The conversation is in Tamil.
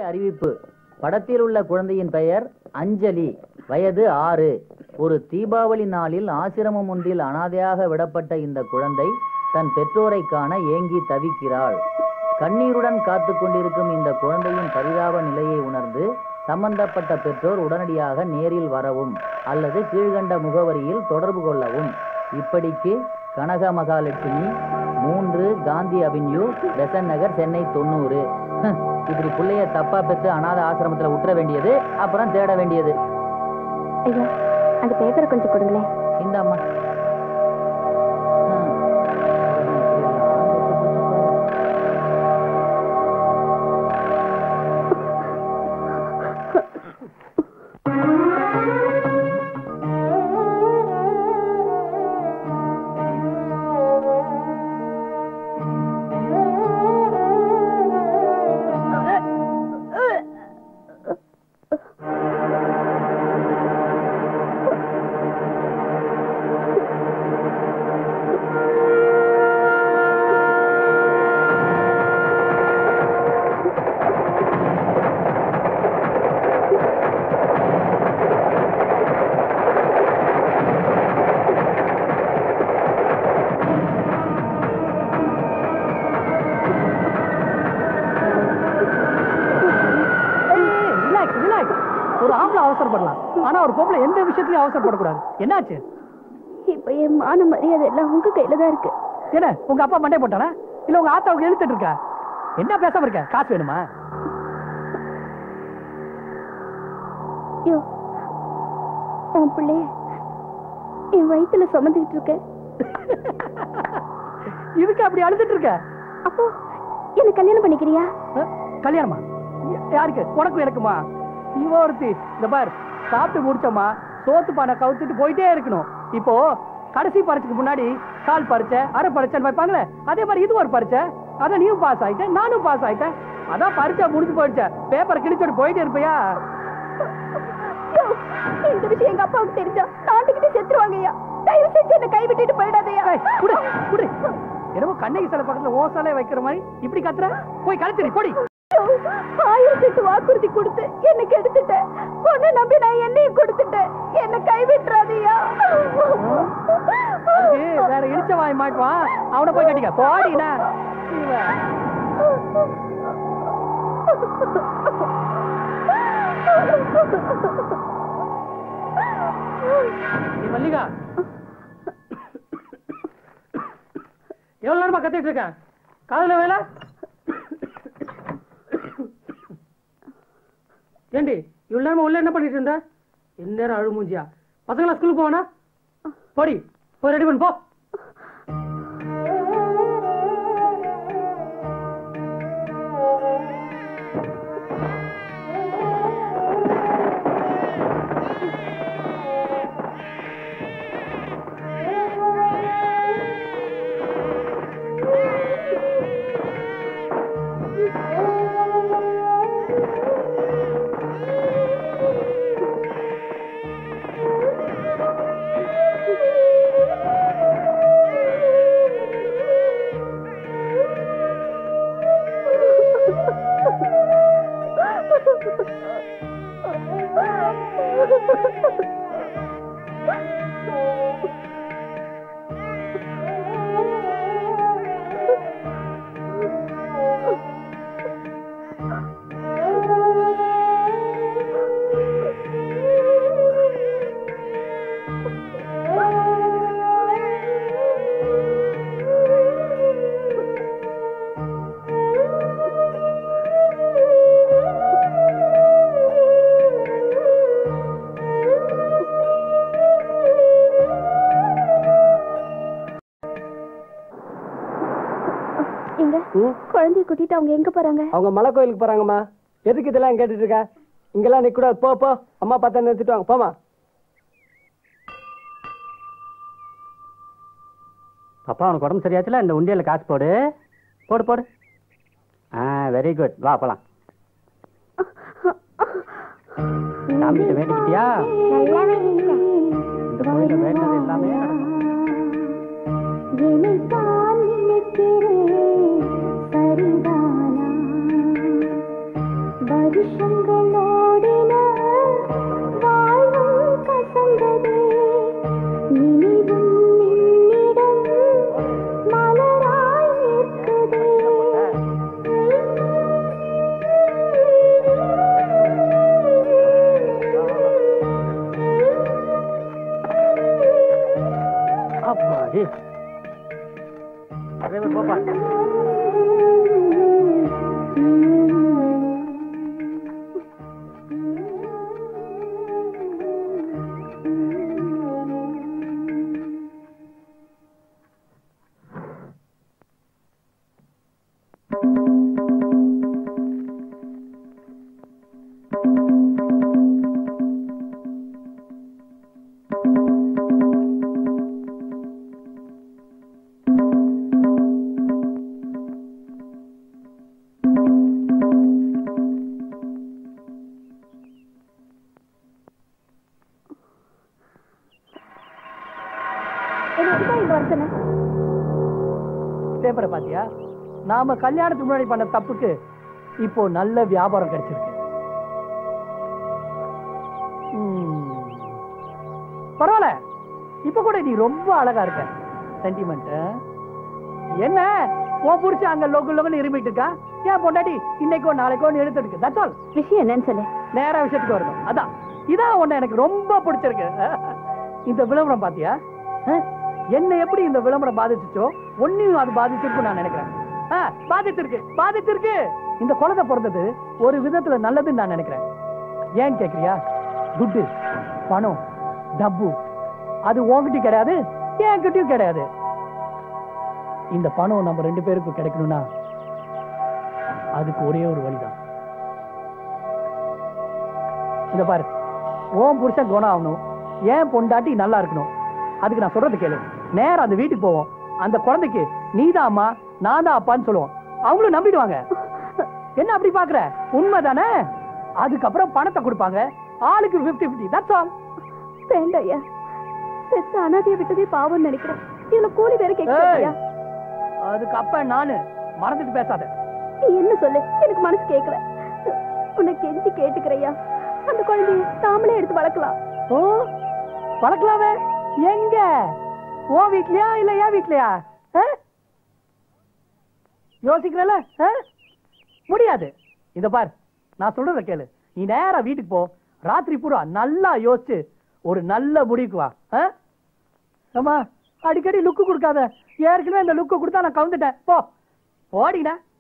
அறிவிப்பு படத்தில் உள்ள குழந்தையின் பெயர் அஞ்சலி வயது ஆறு ஒரு தீபாவளி நாளில் ஆசிரமம் ஒன்றில் அனாதையாக விடப்பட்ட இந்த குழந்தை தன் பெற்றோரை காண ஏங்கி தவிக்கிறாள் கண்ணீருடன் காத்து கொண்டிருக்கும் இந்த குழந்தையின் பரிதாப நிலையை உணர்ந்து சம்பந்தப்பட்ட பெற்றோர் உடனடியாக நேரில் வரவும் அல்லது கீழ்கண்ட முகவரியில் தொடர்பு கொள்ளவும் இப்படிக்கு கனக மகாலட்சுமி மூன்று காந்தி அவென்யூ பெசன் நகர் சென்னை தொண்ணூறு ஹம், இப்படி பிள்ளைய தப்பா பெற்று அனாதை ஆசிரமத்துல விட்டுற வேண்டியது அப்புறம் தேட வேண்டியது ஐயா அந்த பேப்பரை கொஞ்சம் கொடுங்களேன் இந்தாம்மா ஹம். ரிலாக்ஸ் ரிலாக்ஸ் ஒரு ஆம்பளை அவசரப்படலாம் ஆனா ஒரு பொம்பளை எந்த விஷயத்துலயும் அவசரப்படக்கூடாது என்னாச்சு இப்ப என் மான மரியாதை எல்லாம் உங்க கையில தான் இருக்கு என்ன உங்க அப்பா மண்டை போட்டானா இல்ல உங்க ஆத்தாவுக்கு இழுத்துட்டு இருக்கா என்ன பேசாம இருக்க காசு வேணுமா யோ உன் பிள்ளைய என் வயித்துல சுமந்துக்கிட்டு இருக்கேன் இதுக்கு அப்படி அழுதுட்டு இருக்க அப்போ என்ன கல்யாணம் பண்ணிக்கிறியா அஹ், கல்யாணமா யா- யாருக்கு உனக்கும் எனக்குமா இவ ஒருத்தி இந்த பார் சாப்பிட்டு முடிச்சோமா சோத்து பானை கவுத்துட்டு போயிட்டே இருக்கணும் இப்போ கடைசி பரீட்சைக்கு முன்னாடி கால் பரீட்சை அரை பரீட்சைன்னு வைப்பாங்களே அதே மாதிரி இது ஒரு பரீட்சை அதான் நீயும் பாஸ் ஆயிட்ட நானும் பாஸ் ஆயிட்டேன் அதான் பரீட்சை முடிஞ்சு போயிடுச்ச பேப்பர் கிழிச்சோடு போயிட்டே இருப்பியா யோ, இந்த விஷயம் எங்க அப்பாவுக்கு தெரிஞ்சா நாட்டுக்கிட்டே செத்துருவாங்க ஐயா தயவு செஞ்சு என்ன கை விட்டுட்டு போயிடாதயா ஏய், குடு குடு என்னமோ கண்ணகி சிலை பக்கத்துல ஓ சிலை வைக்கிற மாதிரி இப்படி கத்துற போய் கழுத்துடி போடி ஆயிரத்தி எட்டு வாக்குறுதி கொடுத்து என்ன கெடுத்துட்ட பொண்ணு நம்பி நான் என்னையும் கொடுத்துட்டேன் என்ன கை விட்டுறாதயா அதுக்கு வேற இழிச்ச வாய் மாட்டுவான் அவனை போய் கட்டிக்க போடினா நீ மல்லிகா எவ்வளவு நேரமா கத்திட்டு இருக்கேன் காதுல வேலை ஏண்டி இவ்வளவு நேரமா உள்ள என்ன பண்ணிட்டு இருந்த எந்நேரம் அழுமூஞ்சியா பசங்களா ஸ்கூலுக்கு போவானா போடி போய் ரெடி பண்ணு போ எங்க குழந்தைய கூட்டிட்டு அவங்க எங்க போறாங்க அவங்க மலை கோயிலுக்கு போறாங்கம்மா எதுக்கு இதெல்லாம் கேட்டுட்டு இருக்க இங்கெல்லாம் நிக்க கூடாது போ போ அம்மா பார்த்தா நிறுத்திட்டு வாங்க போமா அப்பா உனக்கு உடம்பு சரியாச்சுல இந்த உண்டியல்ல காசு போடு போடு போடு ஆ வெரி குட் வா போலாம் சாமிகிட்ட வேண்டிக்கிட்டியா இந்த கோயில வேண்டது எல்லாமே நடக்கும் என்னைத்தான் நினைக்கிறேன் சரிதானா காலங்கள் ஓடின வாழ்வும் கசந்ததே நினைவும் நின்னிடம் மலராய் நிற்குதே அப்பாடி டிரைவர் போப்பா என்ன எதுக்காக இங்க வர சொன்ன? பேப்பரை பாத்தியா நாம கல்யாணத்துக்கு முன்னாடி பண்ண தப்புக்கு இப்போ நல்ல வியாபாரம் கிடைச்சிருக்கு ம். பரவாயில்ல இப்ப கூட நீ ரொம்ப அழகா இருக்க சென்டிமெண்ட் என்ன உன் புடிச்ச அங்க லோக்கல் லோக்கல் இருமிட்டு இருக்கா ஏன் பொண்டாட்டி இன்னைக்கோ நாளைக்கோ எடுத்து இருக்கு தட்ஸ் ஆல் விஷயம் என்னன்னு சொல்லு நேரா விஷயத்துக்கு வரணும் அதான் இதான் உன்னை எனக்கு ரொம்ப பிடிச்சிருக்கு இந்த விளம்பரம் பாத்தியா அஹ், என்னை எப்படி இந்த விளம்பரம் பாதிச்சுச்சோ ஒன்னையும் அது பாதிச்சிருக்கும் நான் நினைக்கிறேன் ஆ, பாதிச்சிருக்கு பாதிச்சிருக்கு இந்த குழந்தை பிறந்தது ஒரு விதத்துல நல்லதுன்னு நான் நினைக்கிறேன் ஏன் கேக்குறியா துட்டு பணம் டப்பு அது உன்கிட்டயும் கிடையாது என்கிட்டயும் கிடையாது இந்த பணம் நம்ம ரெண்டு பேருக்கும் கிடைக்கணும்னா அதுக்கு ஒரே ஒரு வழிதான் இந்த பாரு உன் புருஷன் குணம் ஆகணும் ஏன் பொண்டாட்டி நல்லா இருக்கணும் அதுக்கு நான் சொல்றது கேளு நேரா அந்த வீட்டுக்கு போவோம் அந்த குழந்தைக்கு நீதான் அம்மா நான் தான் அப்பான்னு சொல்லுவோம் அவங்களும் நம்பிடுவாங்க என்ன அப்படி பாக்குற உண்மைதானே அதுக்கப்புறம் பணத்தை கொடுப்பாங்க ஆளுக்கு 50 50 தட்ஸ் ஆல் வேண்டாம் ஐயா பெத்த அனாதைய விட்டதே பாவம்னு நினைக்கிறேன் இதுல கூலி வேற கேட்கறியா அதுக்கு அப்ப நானு மறந்துட்டு பேசாத நீ என்ன சொல்லு எனக்கு மனசு கேட்கல உன்னை கெஞ்சி கேட்டுக்கிறையா அந்த குழந்தைய நாமளே எடுத்து வளர்க்கலாம் ஓ வளர்க்கலாமே எங்க ஓ வீட்லயா இல்ல என் வீட்லயா ஆ? யோசிக்கிறல ஆ? முடியாது இத பார் நான் சொல்றத கேளு நீ நேரா வீட்டுக்கு போ ராத்திரி பூரா நல்லா யோசிச்சு ஒரு நல்ல முடிவுக்கு வா ஆ? ஆமா அடிக்கடி லுக்கு கொடுக்காத ஏற்கனவே இந்த லுக்கு கொடுத்தா நான் கவுந்துட்டேன் போ ஓடிடா